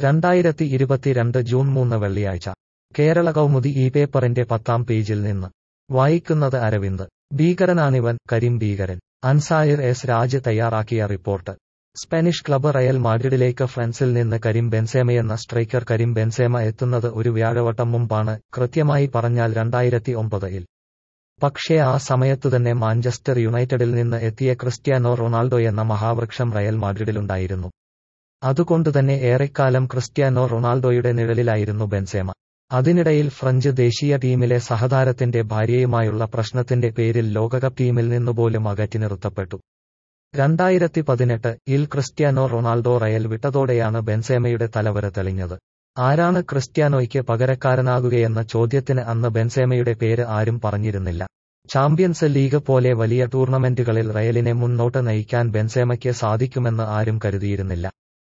രണ്ടായിരത്തി ഇരുപത്തിരണ്ട് ജൂൺ മൂന്ന് വെള്ളിയാഴ്ച കേരള കൗമുദി ഈ പേപ്പറിന്റെ പത്താം പേജിൽ നിന്ന് വായിക്കുന്നത് അരവിന്ദ് ഭീകരനാണിവൻ കരിം ഭീകരൻ അൻസായിർ എസ് രാജ് തയ്യാറാക്കിയ റിപ്പോർട്ട് സ്പാനിഷ് ക്ലബ് റയൽ മാഡ്രിഡിലേക്ക് ഫ്രാൻസിൽ നിന്ന് കരിം ബെൻസേമയെന്ന സ്ട്രൈക്കർ കരിം ബെൻസേമ എത്തുന്നത് ഒരു വ്യാഴവട്ടം മുമ്പാണ് കൃത്യമായി പറഞ്ഞാൽ രണ്ടായിരത്തി ഒമ്പതിൽ പക്ഷേ ആ സമയത്തുതന്നെ മാഞ്ചസ്റ്റർ യുണൈറ്റഡിൽ നിന്ന് എത്തിയ ക്രിസ്ത്യാനോ റൊണാൾഡോ എന്ന മഹാവൃക്ഷം റയൽ മാഡ്രിഡിലുണ്ടായിരുന്നു അതുകൊണ്ടുതന്നെ ഏറെക്കാലം ക്രിസ്ത്യാനോ റൊണാൾഡോയുടെ നിഴലിലായിരുന്നു ബെൻസേമ അതിനിടയിൽ ഫ്രഞ്ച് ദേശീയ ടീമിലെ സഹതാരത്തിന്റെ ഭാര്യയുമായുള്ള പ്രശ്നത്തിന്റെ പേരിൽ ലോകകപ്പ് ടീമിൽ നിന്നുപോലും അകറ്റി നിർത്തപ്പെട്ടു രണ്ടായിരത്തി പതിനെട്ട് ഇൽ ക്രിസ്ത്യാനോ റൊണാൾഡോ റയൽ വിട്ടതോടെയാണ് ബെൻസേമയുടെ തലവര തെളിഞ്ഞത് ആരാണ് ക്രിസ്ത്യാനോയ്ക്ക് പകരക്കാരനാകുകയെന്ന ചോദ്യത്തിന് അന്ന് ബെൻസേമയുടെ പേര് ആരും പറഞ്ഞിരുന്നില്ല ചാമ്പ്യൻസ് ലീഗ് പോലെ വലിയ ടൂർണമെന്റുകളിൽ റയലിനെ മുന്നോട്ട് നയിക്കാൻ ബെൻസേമയ്ക്ക് സാധിക്കുമെന്ന് ആരും കരുതിയിരുന്നില്ല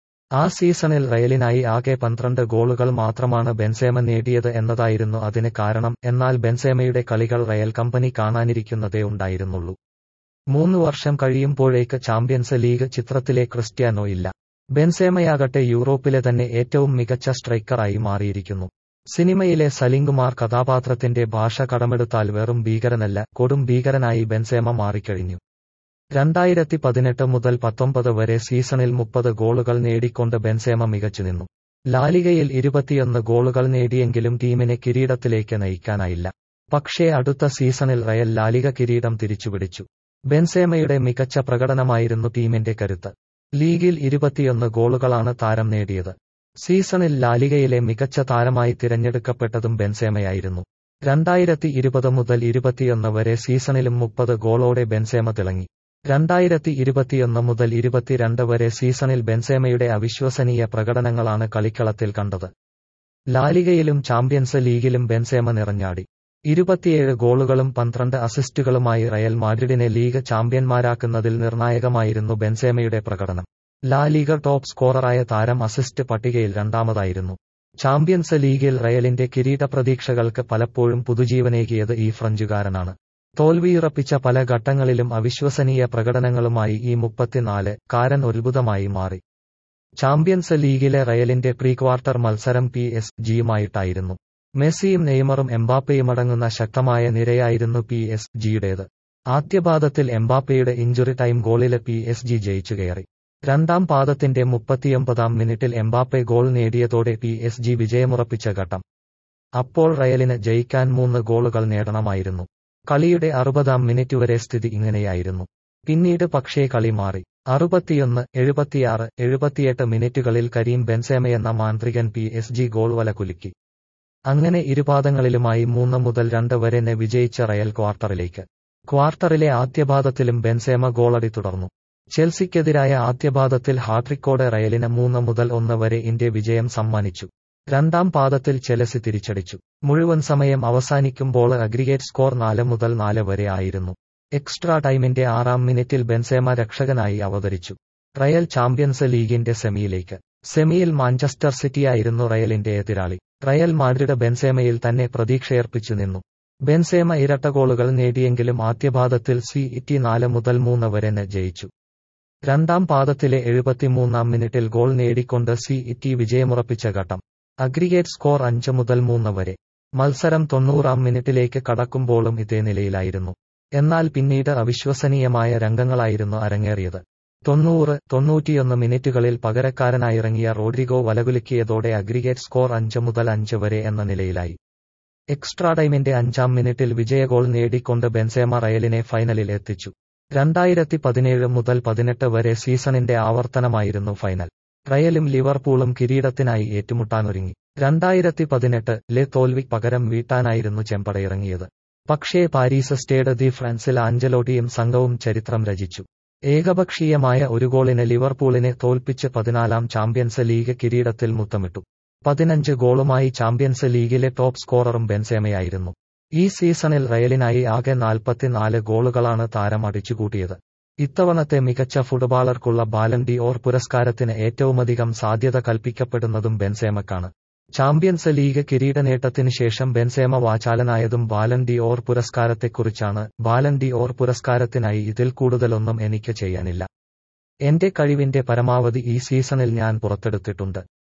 ആ സീസണിൽ റയലിനായി ആകെ പന്ത്രണ്ട് ഗോളുകൾ മാത്രമാണ് ബെൻസേമ നേടിയത് എന്നതായിരുന്നു അതിന് കാരണം എന്നാൽ ബെൻസേമയുടെ കളികൾ റയൽ കമ്പനി കാണാനിരിക്കുന്നതേ ഉണ്ടായിരുന്നുള്ളൂ മൂന്ന് വർഷം കഴിയുമ്പോഴേക്ക് ചാമ്പ്യൻസ് ലീഗ് ചിത്രത്തിലെ ക്രിസ്ത്യാനോ ഇല്ല ബെൻസേമയാകട്ടെ യൂറോപ്പിലെ തന്നെ ഏറ്റവും മികച്ച സ്ട്രൈക്കറായി മാറിയിരിക്കുന്നു സിനിമയിലെ സലിംകുമാർ കഥാപാത്രത്തിന്റെ ഭാഷ കടമെടുത്താൽ വെറും ഭീകരനല്ല കൊടും ഭീകരനായി ബെൻസേമ മാറിക്കഴിഞ്ഞു രണ്ടായിരത്തി പതിനെട്ട് മുതൽ പത്തൊമ്പത് വരെ സീസണിൽ മുപ്പത് ഗോളുകൾ നേടിക്കൊണ്ട് ബെൻസേമ മികച്ചുനിന്നു ലാലിഗയിൽ ഇരുപത്തിയൊന്ന് ഗോളുകൾ നേടിയെങ്കിലും ടീമിനെ കിരീടത്തിലേക്ക് നയിക്കാനായില്ല പക്ഷേ അടുത്ത സീസണിൽ റയൽ ലാലിഗ കിരീടം തിരിച്ചുപിടിച്ചു ബെൻസേമയുടെ മികച്ച പ്രകടനമായിരുന്നു ടീമിന്റെ കരുത്ത് ലീഗിൽ ഇരുപത്തിയൊന്ന് ഗോളുകളാണ് താരം നേടിയത് സീസണിൽ ലാലിഗയിലെ മികച്ച താരമായി തിരഞ്ഞെടുക്കപ്പെട്ടതും ബെൻസേമയായിരുന്നു രണ്ടായിരത്തി ഇരുപത് മുതൽ ഇരുപത്തിയൊന്ന് വരെ സീസണിലും മുപ്പത് ഗോളോടെ ബെൻസേമ തിളങ്ങി രണ്ടായിരത്തി ഇരുപത്തിയൊന്ന് മുതൽ ഇരുപത്തിരണ്ട് വരെ സീസണിൽ ബെൻസേമയുടെ അവിശ്വസനീയ പ്രകടനങ്ങളാണ് കളിക്കളത്തിൽ കണ്ടത് ലാലിഗയിലും ചാമ്പ്യൻസ് ലീഗിലും ബെൻസേമ നിറഞ്ഞാടി ഇരുപത്തിയേഴ് ഗോളുകളും പന്ത്രണ്ട് അസിസ്റ്റുകളുമായി റയൽ മാഡ്രിഡിനെ ലീഗ് ചാമ്പ്യന്മാരാക്കുന്നതിൽ നിർണായകമായിരുന്നു ബെൻസേമയുടെ പ്രകടനം ലാ ലീഗ ടോപ്പ് സ്കോററായ താരം അസിസ്റ്റ് പട്ടികയിൽ രണ്ടാമതായിരുന്നു ചാമ്പ്യൻസ് ലീഗിൽ റയലിന്റെ കിരീട പ്രതീക്ഷകൾക്ക് പലപ്പോഴും പുതുജീവനേകിയത് ഈ ഫ്രഞ്ചുകാരനാണ് തോൽവിയുറപ്പിച്ച പല ഘട്ടങ്ങളിലും അവിശ്വസനീയ പ്രകടനങ്ങളുമായി ഈ മുപ്പത്തിനാല് കാരൻ അത്ഭുതമായി മാറി ചാമ്പ്യൻസ് ലീഗിലെ റയലിന്റെ പ്രീ ക്വാർട്ടർ മത്സരം പി എസ് ജിയുമായിട്ടായിരുന്നു മെസ്സിയും നെയ്മറും എംബാപ്പയുമടങ്ങുന്ന ശക്തമായ നിരയായിരുന്നു പി എസ് ജിയുടേത് ആദ്യപാദത്തിൽ എംബാപ്പയുടെ ഇഞ്ചുറി ടൈം ഗോളിലെ പി എസ് ജി ജയിച്ചു കയറി രണ്ടാം പാദത്തിന്റെ മുപ്പത്തിയൊമ്പതാം മിനിറ്റിൽ എംബാപ്പെ ഗോൾ നേടിയതോടെ പി എസ് ജി വിജയമുറപ്പിച്ച ഘട്ടം അപ്പോൾ റയലിന് ജയിക്കാൻ മൂന്ന് ഗോളുകൾ നേടണമായിരുന്നു കളിയുടെ അറുപതാം മിനിറ്റ് വരെ സ്ഥിതി ഇങ്ങനെയായിരുന്നു പിന്നീട് പക്ഷേ കളി മാറി അറുപത്തിയൊന്ന് എഴുപത്തിയാറ് എഴുപത്തിയെട്ട് മിനിറ്റുകളിൽ കരീം ബെൻസേമയെന്ന മാന്ത്രികൻ പി എസ് ജി ഗോൾ വല കുലുക്കി അങ്ങനെ ഇരുപാദങ്ങളിലുമായി മൂന്ന് മുതൽ രണ്ട് വരെ നെ വിജയിച്ച റയൽ ക്വാർട്ടറിലേക്ക് ക്വാർട്ടറിലെ ആദ്യപാദത്തിലും ബെൻസേമ ഗോളടി തുടർന്നു ചെൽസിക്കെതിരായ ആദ്യപാദത്തിൽ ഹാട്രിക്കോടെ റയലിന് മൂന്ന് മുതൽ ഒന്ന് വരെ ഇന്ത്യ വിജയം സമ്മാനിച്ചു രണ്ടാം പാദത്തിൽ ചെലസി തിരിച്ചടിച്ചു മുഴുവൻ സമയം അവസാനിക്കുമ്പോൾ അഗ്രിഗേറ്റ് സ്കോർ നാല് മുതൽ നാല് വരെ ആയിരുന്നു എക്സ്ട്രാ ടൈമിന്റെ ആറാം മിനിറ്റിൽ ബെൻസേമ രക്ഷകനായി അവതരിച്ചു റയൽ ചാമ്പ്യൻസ് ലീഗിന്റെ സെമിയിലേക്ക് സെമിയിൽ മാഞ്ചസ്റ്റർ സിറ്റിയായിരുന്നു റയലിന്റെ എതിരാളി റയൽ മാഡ്രിഡ് ബെൻസേമയിൽ തന്നെ പ്രതീക്ഷയർപ്പിച്ചു നിന്നു ബെൻസേമ ഇരട്ട ഗോളുകൾ നേടിയെങ്കിലും ആദ്യപാദത്തിൽ സി ഇറ്റി നാല് മുതൽ മൂന്ന് വരെ ജയിച്ചു രണ്ടാം പാദത്തിലെ എഴുപത്തിമൂന്നാം മിനിറ്റിൽ ഗോൾ നേടിക്കൊണ്ട് സി ഇറ്റി വിജയമുറപ്പിച്ച ഘട്ടം അഗ്രിഗേറ്റ് സ്കോർ അഞ്ച് മുതൽ മൂന്ന് വരെ മത്സരം തൊണ്ണൂറാം മിനിറ്റിലേക്ക് കടക്കുമ്പോഴും ഇതേ നിലയിലായിരുന്നു എന്നാൽ പിന്നീട് അവിശ്വസനീയമായ രംഗങ്ങളായിരുന്നു അരങ്ങേറിയത് തൊണ്ണൂറ് തൊണ്ണൂറ്റിയൊന്ന് മിനിറ്റുകളിൽ പകരക്കാരനായിറങ്ങിയ റോഡ്രിഗോ വലകുലുക്കിയതോടെ അഗ്രിഗേറ്റ് സ്കോർ അഞ്ച് മുതൽ അഞ്ച് വരെ എന്ന നിലയിലായി എക്സ്ട്രാ ടൈമിന്റെ അഞ്ചാം മിനിറ്റിൽ വിജയ ഗോൾ നേടിക്കൊണ്ട് ബെൻസേമ റയലിനെ ഫൈനലിൽ എത്തിച്ചു രണ്ടായിരത്തി പതിനേഴ് മുതൽ പതിനെട്ട് വരെ സീസണിന്റെ ആവർത്തനമായിരുന്നു ഫൈനൽ റയലും ലിവർപൂളും കിരീടത്തിനായി ഏറ്റുമുട്ടാനൊരുങ്ങി രണ്ടായിരത്തി പതിനെട്ട് ലെ തോൽവി പകരം വീട്ടാനായിരുന്നു ചെമ്പടയിറങ്ങിയത് പക്ഷേ പാരീസ് സ്റ്റേഡ് ദി ഫ്രാൻസിൽ ആഞ്ചലോട്ടിയും സംഘവും ചരിത്രം രചിച്ചു ഏകപക്ഷീയമായ ഒരു ഗോളിന് ലിവർപൂളിനെ തോൽപ്പിച്ച് പതിനാലാം ചാമ്പ്യൻസ് ലീഗ് കിരീടത്തിൽ മുത്തമിട്ടു പതിനഞ്ച് ഗോളുമായി ചാമ്പ്യൻസ് ലീഗിലെ ടോപ്പ് സ്കോററും ബെൻസേമയായിരുന്നു ഈ സീസണിൽ റയലിനായി ആകെ നാൽപ്പത്തിനാല് ഗോളുകളാണ് താരം അടിച്ചുകൂട്ടിയത് ഇത്തവണത്തെ മികച്ച ഫുട്ബോളർക്കുള്ള ബാലൻ ഡി ഓർ പുരസ്കാരത്തിന് ഏറ്റവുമധികം സാധ്യത കൽപ്പിക്കപ്പെടുന്നതും ബെൻസേമക്കാണ് ചാമ്പ്യൻസ് ലീഗ് കിരീട നേട്ടത്തിന് ശേഷം ബെൻസേമ വാചാലനായതും ബാലൻ ഡി ഓർ പുരസ്കാരത്തെക്കുറിച്ചാണ് ബാലൻ ഡി ഓർ പുരസ്കാരത്തിനായി ഇതിൽ കൂടുതലൊന്നും എനിക്ക് ചെയ്യാനില്ല എന്റെ കഴിവിന്റെ പരമാവധി ഈ സീസണിൽ ഞാൻ പുറത്തെടുത്തിട്ടുണ്ട്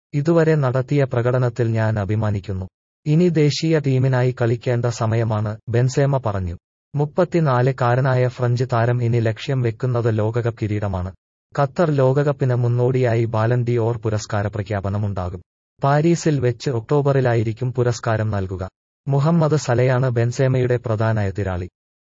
ഇതുവരെ നടത്തിയ പ്രകടനത്തിൽ ഞാൻ അഭിമാനിക്കുന്നു ഇനി ദേശീയ ടീമിനായി കളിക്കേണ്ട സമയമാണ് ബെൻസേമ പറഞ്ഞു മുപ്പത്തിനാല് കാരനായ ഫ്രഞ്ച് താരം ഇനി ലക്ഷ്യം വെക്കുന്നത് ലോകകപ്പ് കിരീടമാണ് ഖത്തർ ലോകകപ്പിന് മുന്നോടിയായി ബാലൻ ഡി ഓർ പുരസ്കാര പ്രഖ്യാപനമുണ്ടാകും പാരീസിൽ വെച്ച് ഒക്ടോബറിലായിരിക്കും പുരസ്കാരം നൽകുക മുഹമ്മദ് സലയാണ് ബെൻസേമയുടെ പ്രധാന എതിരാളി